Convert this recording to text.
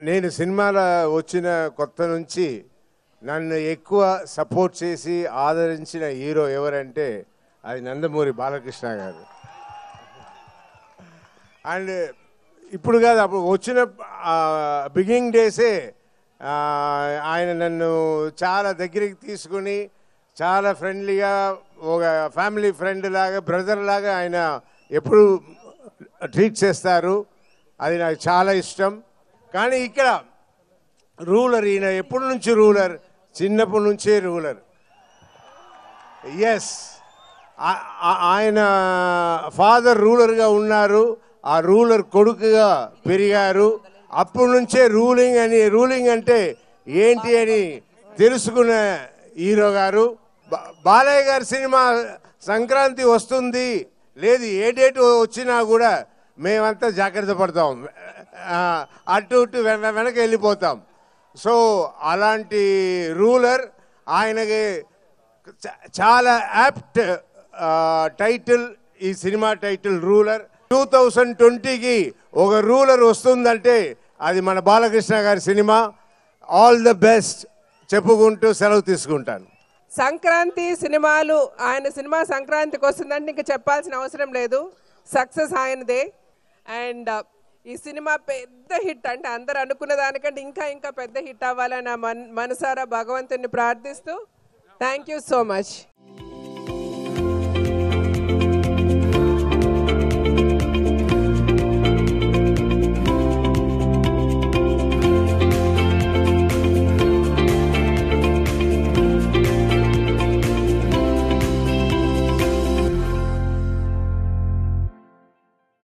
నేను సినిమాలో వచ్చిన కొత్త నుంచి నన్ను ఎక్కువ సపోర్ట్ చేసి ఆదరించిన హీరో ఎవరంటే అది నందమూరి బాలకృష్ణ గారు అండ్ ఇప్పుడు కాదు అప్పుడు వచ్చిన బిగినింగ్ డేసే ఆ, ఆయన నన్ను చాలా దగ్గరికి తీసుకుని చాలా ఫ్రెండ్లీగా ఒక ఫ్యామిలీ ఫ్రెండ్ లాగా బ్రదర్ లాగా ఆయన ఎప్పుడు ట్రీట్ చేస్తారు అది నాకు చాలా ఇష్టం కానీ ఇక్కడ రూలర్ ఈయన ఎప్పటి నుంచి రూలర్ చిన్నప్పటి నుంచే రూలర్ ఎస్ ఆయన ఫాదర్ రూలర్గా ఉన్నారు ఆ రూలర్ కొడుకుగా పెరిగారు అప్పటి నుంచే రూలింగ్ అని రూలింగ్ అంటే ఏంటి అని తెలుసుకున్న హీరో గారు బా- బాలయ్య గారి సినిమా సంక్రాంతి వస్తుంది లేదు ఏ డేట్ వచ్చినా కూడా మేమంతా జాగ్రత్త పడతాం ఆ, అటు ఇటు వెన- వెనక వెళ్ళిపోతాం సో అలాంటి రూలర్ ఆయనకి చ- చాలా యాప్ట్ టైటిల్ ఈ cinema title ruler two thousand ట్వంటీకి ఒక రూలర్ వస్తుందంటే అది మన బాలకృష్ణ గారి సినిమా ఆల్ ద బెస్ట్ చెప్పుకుంటూ సెలవు తీసుకుంటాను సంక్రాంతి సినిమాలు ఆయన సినిమా సంక్రాంతికి వస్తుందంటే ఇంకా చెప్పాల్సిన అవసరం లేదు సక్సెస్ ఆయనదే అండ్ ఈ సినిమా పెద్ద హిట్ అంటే అందరు అనుకున్న దానికంటే ఇంకా ఇంకా పెద్ద హిట్ అవ్వాలని నా మన్ మనసారా భగవంతుని ప్రార్థిస్తూ థ్యాంక్ యూ సో మచ్